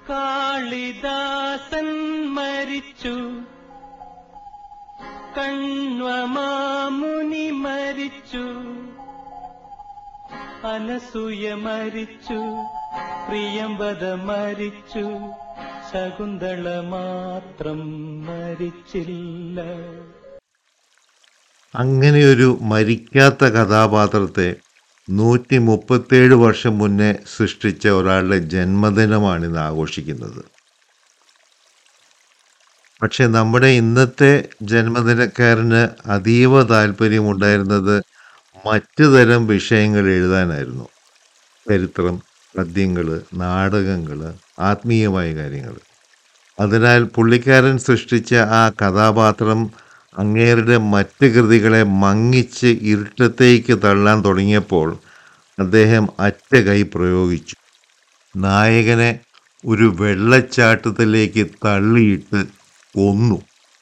കാളിദാസൻ മരിച്ചു കണ്വമാമുനി മരിച്ചു അനസൂയ മരിച്ചു പ്രിയംവദ മരിച്ചു ശകുന്തള മാത്രം മരിച്ചില്ല അങ്ങനെയൊരു മരിക്കാത്ത കഥാപാത്രത്തെ നൂറ്റി മുപ്പത്തേഴ് വർഷം മുന്നേ സൃഷ്ടിച്ച ഒരാളുടെ ജന്മദിനമാണ് ഇന്ന് ആഘോഷിക്കുന്നത് പക്ഷെ നമ്മുടെ ഇന്നത്തെ ജന്മദിനക്കാരന് അതീവ താല്പര്യമുണ്ടായിരുന്നത് മറ്റു തരം വിഷയങ്ങൾ എഴുതാനായിരുന്നു ചരിത്രം പദ്യങ്ങൾ നാടകങ്ങൾ ആത്മീയമായ കാര്യങ്ങൾ അതിനാൽ പുള്ളിക്കാരൻ സൃഷ്ടിച്ച ആ കഥാപാത്രം അങ്ങേരുടെ മറ്റ് കൃതികളെ മങ്ങിച്ച് ഇരുട്ടത്തേക്ക് തള്ളാൻ തുടങ്ങിയപ്പോൾ അദ്ദേഹം അറ്റ കൈ പ്രയോഗിച്ചു നായകനെ ഒരു വെള്ളച്ചാട്ടത്തിലേക്ക് തള്ളിയിട്ട് കൊന്നു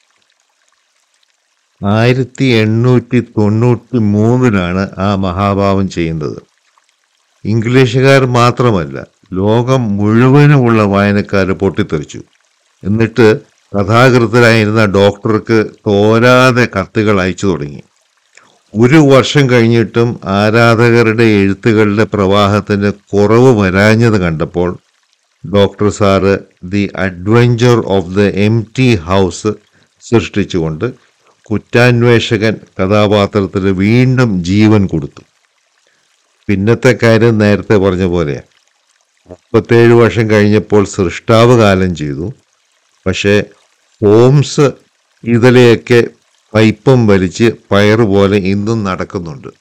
ആയിരത്തി എണ്ണൂറ്റി തൊണ്ണൂറ്റി മൂന്നിലാണ് ആ മഹാഭാവം ചെയ്യുന്നത് ഇംഗ്ലീഷുകാർ മാത്രമല്ല ലോകം മുഴുവനുമുള്ള വായനക്കാർ പൊട്ടിത്തെറിച്ചു എന്നിട്ട് കഥാകൃത്തരായിരുന്ന ഡോക്ടർക്ക് തോരാതെ കത്തുകൾ അയച്ചു തുടങ്ങി ഒരു വർഷം കഴിഞ്ഞിട്ടും ആരാധകരുടെ എഴുത്തുകളുടെ പ്രവാഹത്തിന് കുറവ് വരാഞ്ഞത് കണ്ടപ്പോൾ doctor sir the adventure of the empty house സൃഷ്ടിച്ചുകൊണ്ട് കുറ്റാന്വേഷകൻ കഥാപാത്രത്തിന് വീണ്ടും ജീവൻ കൊടുത്തു പിന്നത്തെ കാര്യം നേരത്തെ പറഞ്ഞ പോലെ മുപ്പത്തേഴ് വർഷം കഴിഞ്ഞപ്പോൾ സൃഷ്ടാവ് കാലം ചെയ്തു പക്ഷേ ഹോംസ് ഇതിലെയൊക്കെ പൈപ്പും വലിച്ച് പയറ് പോലെ ഇന്നും നടക്കുന്നുണ്ട്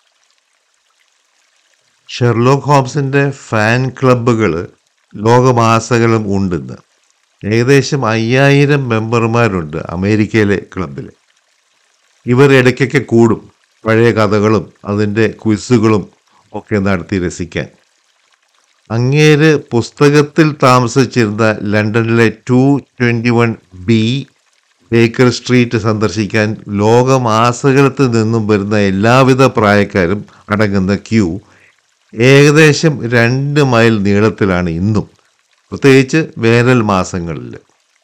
ഷെർലോക്ക് ഹോംസിന്റെ ഫാൻ ക്ലബ്ബുകൾ ലോകമാസകളും ഉണ്ടെന്ന് ഏകദേശം അയ്യായിരം മെമ്പർമാരുണ്ട് അമേരിക്കയിലെ ക്ലബിൽ ഇവർ ഇടയ്ക്കൊക്കെ കൂടും പഴയ കഥകളും അതിൻ്റെ ക്വിസുകളും ഒക്കെ നടത്തി രസിക്കാൻ അങ്ങേര് പുസ്തകത്തിൽ താമസിച്ചിരുന്ന ലണ്ടനിലെ two twenty one B Baker Street സന്ദർശിക്കാൻ ലോകമാസകലത്ത് നിന്നും വരുന്ന എല്ലാവിധ പ്രായക്കാരും അടങ്ങുന്ന ക്യൂ ഏകദേശം രണ്ട് മൈൽ നീളത്തിലാണ് ഇന്നും പ്രത്യേകിച്ച് വേനൽ മാസങ്ങളിൽ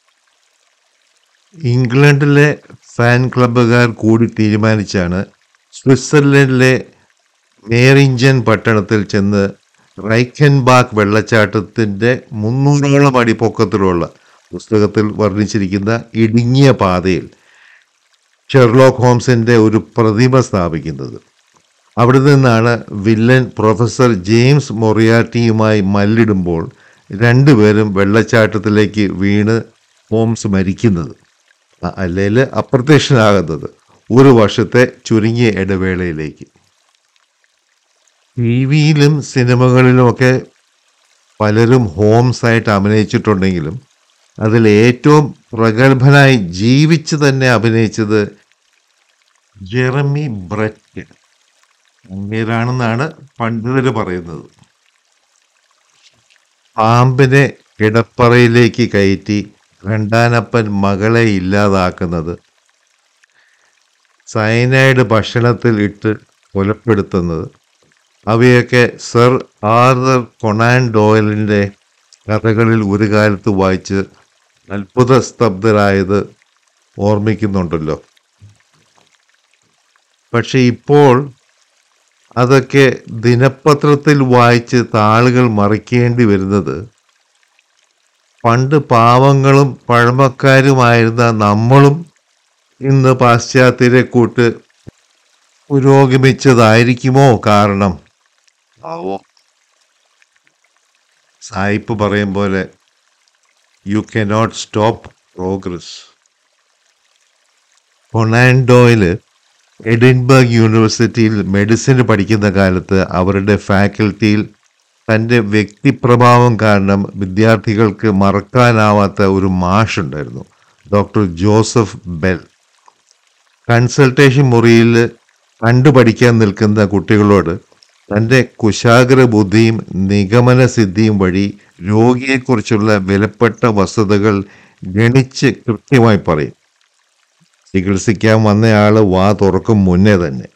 ഇംഗ്ലണ്ടിലെ ഫാൻ ക്ലബ്ബുകാർ കൂടി തീരുമാനിച്ചാണ് സ്വിറ്റ്സർലൻഡിലെ മേറിഞ്ചൻ പട്ടണത്തിൽ ചെന്ന് റൈക്കൻബാക്ക് വെള്ളച്ചാട്ടത്തിൻ്റെ മുന്നൂറോളം അടി പൊക്കത്തിലുള്ള പുസ്തകത്തിൽ വർണ്ണിച്ചിരിക്കുന്ന ഇടുങ്ങിയ പാതയിൽ ഷെർലോക്ക് ഹോംസിൻ്റെ ഒരു പ്രതിമ സ്ഥാപിക്കുന്നത് അവിടെ നിന്നാണ് വില്ലൻ പ്രൊഫസർ ജെയിംസ് മൊറിയാർട്ടിയുമായി മല്ലിടുമ്പോൾ രണ്ടുപേരും വെള്ളച്ചാട്ടത്തിലേക്ക് വീണ് ഹോംസ് മരിക്കുന്നത് അല്ലെങ്കിൽ അപ്രത്യക്ഷനാകുന്നത് ഒരു വർഷത്തെ ചുരുങ്ങിയ ഇടവേളയിലേക്ക് ടി വിയിലും സിനിമകളിലുമൊക്കെ പലരും ഹോംസ് ആയിട്ട് അഭിനയിച്ചിട്ടുണ്ടെങ്കിലും അതിൽ ഏറ്റവും പ്രഗത്ഭനായി ജീവിച്ച് തന്നെ അഭിനയിച്ചത് ജെറമി ബ്രറ്റ് അങ്ങേരാണെന്നാണ് പണ്ഡിതർ പറയുന്നത് പാമ്പിനെ കിടപ്പറയിലേക്ക് കയറ്റി രണ്ടാനപ്പൻ മകളെ ഇല്ലാതാക്കുന്നത് സയനൈഡ് ഭക്ഷണത്തിൽ ഇട്ട് കൊലപ്പെടുത്തുന്നത് അവയൊക്കെ സർ ആർതർ കൊണാൻ ഡോയലിൻ്റെ കഥകളിൽ ഒരു കാലത്ത് വായിച്ച് അത്ഭുത സ്തബ്ധരായത് ഓർമ്മിക്കുന്നുണ്ടല്ലോ പക്ഷെ ഇപ്പോൾ അതൊക്കെ ദിനപത്രത്തിൽ വായിച്ച് താളുകൾ മറിക്കേണ്ടി വരുന്നത് പണ്ട് പാവങ്ങളും പഴമക്കാരുമായിരുന്ന നമ്മളും ഇന്ന് പാശ്ചാത്യരെ കൂട്ട് പുരോഗമിച്ചതായിരിക്കുമോ കാരണം ആവോ സായിപ്പ് പറയും പോലെ you cannot stop progress Conan Doyle Edinburgh യൂണിവേഴ്സിറ്റിയിൽ മെഡിസിൻ പഠിക്കുന്ന കാലത്ത് അവരുടെ ഫാക്കൽറ്റിയിൽ തൻ്റെ വ്യക്തിപ്രഭാവം കാരണം വിദ്യാർത്ഥികൾക്ക് മറക്കാനാവാത്ത ഒരു മാഷുണ്ടായിരുന്നു ഡോക്ടർ ജോസഫ് ബെൽ കൺസൾട്ടേഷൻ മുറിയിൽ കണ്ടു പഠിക്കാൻ നിൽക്കുന്ന കുട്ടികളോട് തൻ്റെ കുശാഗ്ര ബുദ്ധിയും നിഗമന സിദ്ധിയും വഴി രോഗിയെക്കുറിച്ചുള്ള വിലപ്പെട്ട വസ്തുതകൾ ഗണിച്ച് കൃത്യമായി പറയും ചികിത്സിക്കാൻ വന്നയാൾ വാ തുറക്കും മുന്നേ തന്നെ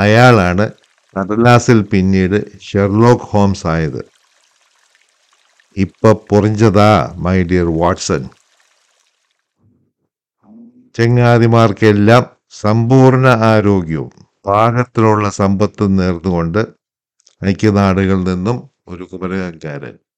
അയാളാണ് കടലാസിൽ പിന്നീട് ഷെർലോക്ക് ഹോംസ് ആയത് ഇപ്പൊ പൊറിഞ്ചതാ മൈ ഡിയർ വാട്സൺ ചങ്ങാതിമാർക്കെല്ലാം സമ്പൂർണ്ണ ആരോഗ്യവും പാകത്തിലുള്ള സമ്പത്തും നേർന്നുകൊണ്ട് ഐക്യനാടുകളിൽ നിന്നും ഒരു കുമരകക്കാരൻ